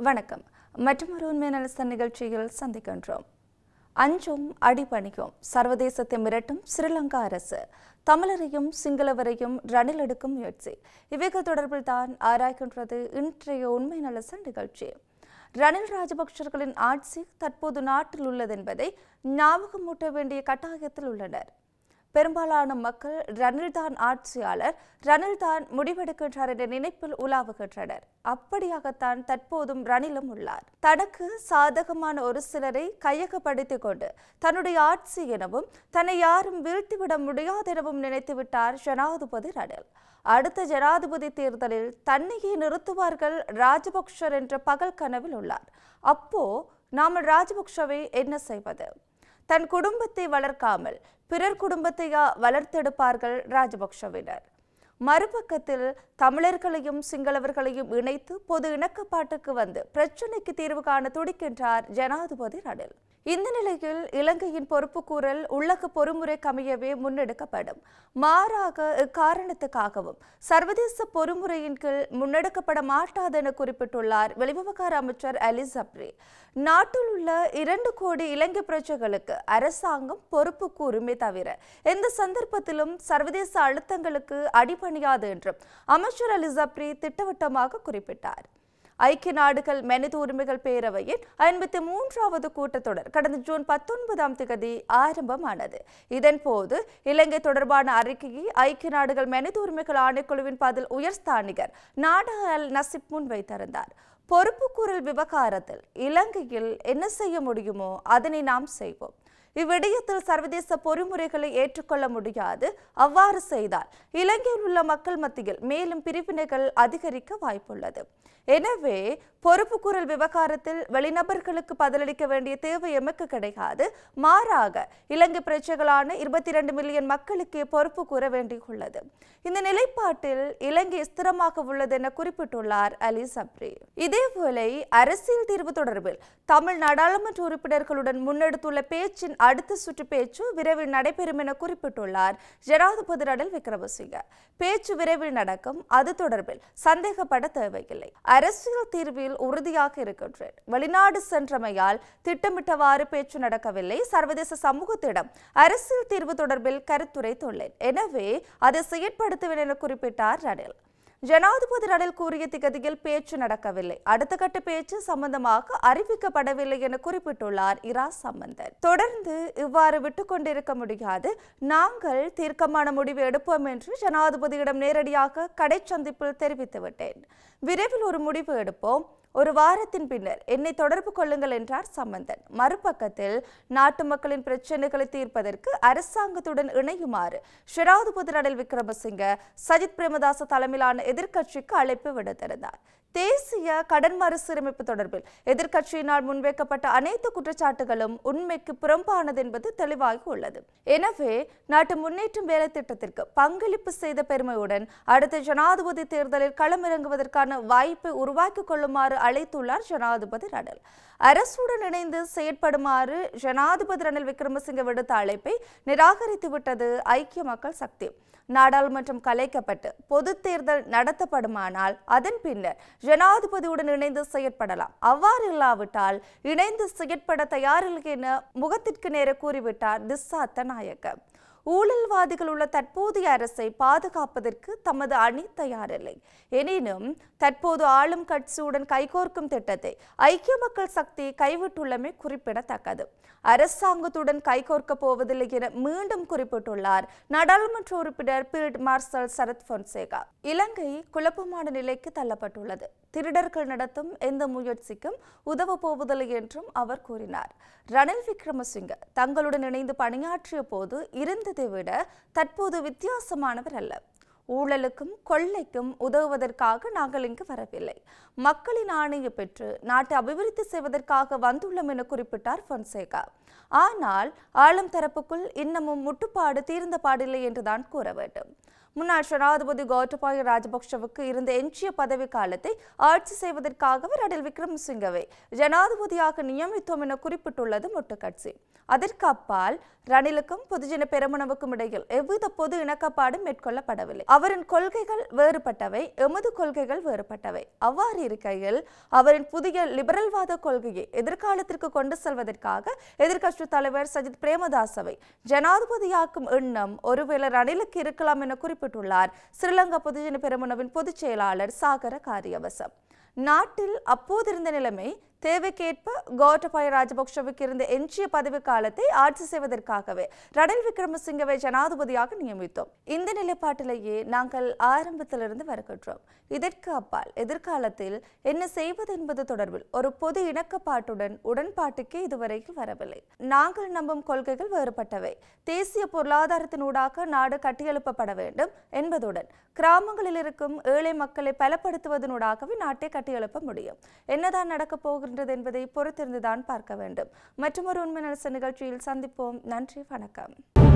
வணக்கம் மற்றொரு உண்மை நலச நிகழ்ச்சியில் சந்திக்கின்றோம் அஞ்சும் அடிபணியும் சர்வதேசத்தை மிரட்டும் ஸ்ரீலங்கா அரசு தமிழரையும் சிங்களவரையும் ரணில் எடுக்கும் முயற்சி இவைகள் தொடர்பில் தான் ஆராய்கின்றது இன்றைய உண்மை நலச நிகழ்ச்சி ரணில் ராஜபக்சர்களின் ஆட்சி தற்போது நாட்டில் உள்ளதென்பதை ஞாபகமூட்ட வேண்டிய கட்டாயத்தில் உள்ளனர் பெரும்பாலான மக்கள் ரணில் தான் ஆட்சியாளர் ரணில் தான் முடிவெடுக்கின்றார் என்ற நினைப்பில் உலாவுகின்றனர் அப்படியாகத்தான் தற்போதும் ரணிலும் உள்ளார் தனக்கு சாதகமான ஒரு சிலரை கையகப்படுத்திக் கொண்டு தன்னுடைய ஆட்சி எனவும் தன்னை யாரும் வீழ்த்திவிட முடியாது எனவும் நினைத்து விட்டார் ஜனாதிபதி ரணில் அடுத்த ஜனாதிபதி தேர்தலில் தன்னையே நிறுத்துவார்கள் ராஜபக்ஷர் என்ற பகல் கனவில் உள்ளார் அப்போ நாம ராஜபக்ஷவை என்ன செய்வது தன் குடும்பத்தை வளர்க்காமல் பிறர் குடும்பத்தையா வளர்த்தெடுப்பார்கள் ராஜபக்ஷவினர் மறுபக்கத்தில் தமிழர்களையும் சிங்களவர்களையும் இணைத்து பொது இணக்கப்பாட்டுக்கு வந்து பிரச்சினைக்கு தீர்வு காண துடிக்கின்றார் ஜனாதிபதி ரணில் இந்த நிலையில் இலங்கையின் பொறுப்புக்கூறல் உள்ளக பொறுமுறை கமையவே முன்னெடுக்கப்படும் மாறாக இக்காரணத்துக்காகவும் சர்வதேச பொறுமுறையின் கீழ் முன்னெடுக்கப்பட மாட்டாது என குறிப்பிட்டுள்ளார் வெளிவிவகார அமைச்சர் அலி சப்ரி நாட்டில் உள்ள இரண்டு கோடி இலங்கை பிரஜைகளுக்கு அரசாங்கம் பொறுப்பு கூறுமே தவிர எந்த சந்தர்ப்பத்திலும் சர்வதேச அழுத்தங்களுக்கு அடிபணியாது என்றும் அமைச்சர் அலி சப்ரி திட்டவட்டமாக குறிப்பிட்டார் ஐக்கிய நாடுகள் மனித உரிமைகள் பேரவையின் ஐம்பத்தி மூன்றாவது கூட்டத்தொடர் கடந்த ஜூன் பத்தொன்பதாம் தேதி ஆரம்பமானது இதன்போது இலங்கை தொடர்பான அறிக்கையை ஐக்கிய நாடுகள் மனித உரிமைகள் ஆணைக்குழுவின் பதில் உயர்ஸ்தானிகர் நாடா அல் நசிப் முன்வைத்திருந்தார் பொறுப்புக்கூறல் விவகாரத்தில் இலங்கையில் என்ன செய்ய முடியுமோ அதனை நாம் செய்வோம் இவ்விடயத்தில் சர்வதேச பொறிமுறைகளை ஏற்றுக்கொள்ள முடியாது அவ்வாறு செய்தால் இலங்கையில் உள்ள மக்கள் மத்தியில் மேலும் பிரிவினைகள் அதிகரிக்க வாய்ப்புள்ளது எனவே பொறுப்புக்கூறல் விவகாரத்தில் வெளிநபர்களுக்கு பதிலளிக்க வேண்டிய தேவை எமக்கு கிடையாது மாறாக இலங்கை பிரஜைகளான இருபத்தி இரண்டு மில்லியன் மக்களுக்கே பொறுப்பு கூற வேண்டியுள்ளது இந்த நிலைப்பாட்டில் இலங்கை ஸ்திரமாக உள்ளது என குறிப்பிட்டுள்ளார் அலி சப்ரி இதேவேளை அரசியல் தீர்வு தொடர்பில் தமிழ் நாடாளுமன்ற உறுப்பினர்களுடன் முன்னெடுத்துள்ள பேச்சின் அடுத்த சுற்று பேச்சு விரைவில் நடைபெறும் என குறிப்பிட்டுள்ளார் ஜனாதிபதி ரணில் விக்ரமசிங்க பேச்சு விரைவில் நடக்கும் அது தொடர்பில் சந்தேகப்பட தேவையில்லை அரசியல் தீர்வில் உறுதியாக இருக்கின்றேன் வெளிநாடு சென்றமையால் திட்டமிட்டவாறு பேச்சு நடக்கவில்லை சர்வதேச சமூகத்திடம் அரசியல் தீர்வு தொடர்பில் கருத்துரைத்துள்ளேன் எனவே அதை செயற்படுத்துவேன் என குறிப்பிட்டார் ரணில் ஜனாதிபதி ரணில் கூறிய திகதியில் பேச்சு நடக்கவில்லை அடுத்த கட்ட பேச்சு சம்பந்தமாக அறிவிக்கப்படவில்லை என குறிப்பிட்டுள்ளார் இரா சம்பந்தன் தொடர்ந்து இவ்வாறு விட்டுக் கொண்டிருக்க முடியாது நாங்கள் தீர்க்கமான முடிவு எடுப்போம் என்று ஜனாதிபதியிடம் நேரடியாக கடை சந்திப்பில் தெரிவித்துவிட்டேன் விரைவில் ஒரு முடிவு எடுப்போம் ஒரு வாரத்தின் பின்னர் என்னை தொடர்பு கொள்ளுங்கள் என்றார் சம்பந்தன் மறுபக்கத்தில் நாட்டு மக்களின் பிரச்சனைகளை தீர்ப்பதற்கு அரசாங்கத்துடன் இணையுமாறு ஷிராதுபதி ரணில் விக்ரமசிங்க சஜித் பிரேமதாச தலைமையிலான எதிர்க்கட்சிக்கு அழைப்பு விடுத்திருந்தார் தேசிய கடன் மறுசீரமைப்பு தொடர்பில் எதிர்க்கட்சியினால் முன்வைக்கப்பட்ட அனைத்து குற்றச்சாட்டுகளும் உண்மைக்கு புறம்பானது என்பது தெளிவாகி உள்ளது எனவே நாட்டு முன்னேற்றம் வேலை திட்டத்திற்கு பங்களிப்பு செய்த பெருமையுடன் அடுத்த ஜனாதிபதி தேர்தலில் களமிறங்குவதற்கான வாய்ப்பை உருவாக்கிக் கொள்ளுமாறு அழைத்துள்ளார் ஜனாதிபதி ரணில் அரசுடன் இணைந்து செயற்படுமாறு ஜனாதிபதி ரணில் விக்ரமசிங்க விடுத்த அழைப்பை நிராகரித்து விட்டது ஐக்கிய மக்கள் சக்தி நாடாளுமன்றம் கலைக்கப்பட்டு பொது தேர்தல் நடத்தப்படுமானால் அதன் பின்னர் ஜனாதிபதியுடன் இணைந்து செயற்படலாம் அவ்வாறு இல்லாவிட்டால் இணைந்து செயற்பட தயாரில்லை என முகத்திற்கு நேர கூறிவிட்டார் திஸ்ஸாத்த நாயக்க ஊழல்வாதிகள் உள்ள தற்போதைய அரசை பாதுகாப்பதற்கு தமது அணி தயாரில்லை எனினும் தற்போது ஆளும் கட்சியுடன் கைகோர்க்கும் திட்டத்தை ஐக்கிய மக்கள் சக்தி கைவிட்டுள்ளமை குறிப்பிடத்தக்கது அரசாங்கத்துடன் கைகோர்க்க போவதில்லை என மீண்டும் குறிப்பிட்டுள்ளார் நாடாளுமன்ற உறுப்பினர் பீல்ட் மார்ஷல் சரத் பொன்சேகா இலங்கை குழப்பமான நிலைக்கு தள்ளப்பட்டுள்ளது திருடர்கள் நடத்தும் எந்த முயற்சிக்கும் உதவ போவதில்லை என்றும் அவர் கூறினார் ரணில் விக்ரமசிங்க தங்களுடன் இணைந்து பணியாற்றிய போது இருந்ததை விட தற்போது வித்தியாசமானவர் அல்ல ஊழலுக்கும் கொள்ளைக்கும் உதவுவதற்காக நாங்கள் இங்கு வரவில்லை மக்களின் ஆணையை பெற்று நாட்டை அபிவிருத்தி செய்வதற்காக வந்துள்ளோம் என குறிப்பிட்டார் பொன்சேகா ஆனால் ஆளும் தரப்புக்குள் இன்னமும் முட்டுப்பாடு தீர்ந்த பாடில்லை என்றுதான் கூற வேண்டும் முன்னாள் ஜனாதிபதி கோட்டபாய ராஜபக்ஷவுக்கு இருந்த எஞ்சிய பதவி காலத்தை ஆட்சி செய்வதற்காகவே ரணில் விக்ரமசிங்கவை ஜனாதிபதியாக நியமித்தோம் என குறிப்பிட்டுள்ளது மொட்டு கட்சி அதற்கு அப்பால் ரணிலுக்கும் பொதுஜன பெருமனவுக்கும் இடையில் எவ்வித பொது இணக்கப்பாடும் மேற்கொள்ளப்படவில்லை அவரின் கொள்கைகள் வேறுபட்டவை எமது கொள்கைகள் வேறுபட்டவை அவ்வாறு இருக்கையில் அவரின் புதிய லிபரல்வாத கொள்கையை எதிர்காலத்திற்கு கொண்டு செல்வதற்காக எதிர்க்கட்சி தலைவர் சஜித் பிரேமதாசவை ஜனாதிபதியாக்கும் எண்ணம் ஒருவேளை ரணிலுக்கு இருக்கலாம் என குறிப்பிட்டுள்ளார் ஸ்ரீலங்கா பொதுஜன பெருமனவின் பொதுச் செயலாளர் சாகர காரியவசம் நாட்டில் அப்போதிருந்த நிலைமை தேவைக்கேற்ப கோட்டபாய ராஜபக்ஷவுக்கு இருந்த எஞ்சிய பதவி காலத்தை ஆட்சி செய்வதற்காகவே ரணில் விக்ரமசிங்கவை ஜனாதிபதியாக நியமித்தோம் இந்த நிலைப்பாட்டிலேயே நாங்கள் ஆரம்பத்திலிருந்து வருகின்றோம் இதற்கு அப்பால் எதிர்காலத்தில் என்ன செய்வது என்பது தொடர்பில் ஒரு பொது இணக்கப்பாட்டுடன் உடன்பாட்டுக்கு இதுவரையில் வரவில்லை நாங்கள் நம்பும் கொள்கைகள் வேறுபட்டவை தேசிய பொருளாதாரத்தினூடாக நாடு கட்டியெழுப்பப்பட வேண்டும் என்பதுடன் கிராமங்களில் இருக்கும் ஏழை மக்களை பலப்படுத்துவதனூடாகவே நாட்டை கட்டியெழுப்ப முடியும் என்னதான் நடக்கப் போகின்றது என்பதை பொறுத்திருந்துதான் பார்க்க வேண்டும் மற்றும் ஒரு உண்மை நலச நிகழ்ச்சியில் சந்திப்போம் நன்றி வணக்கம்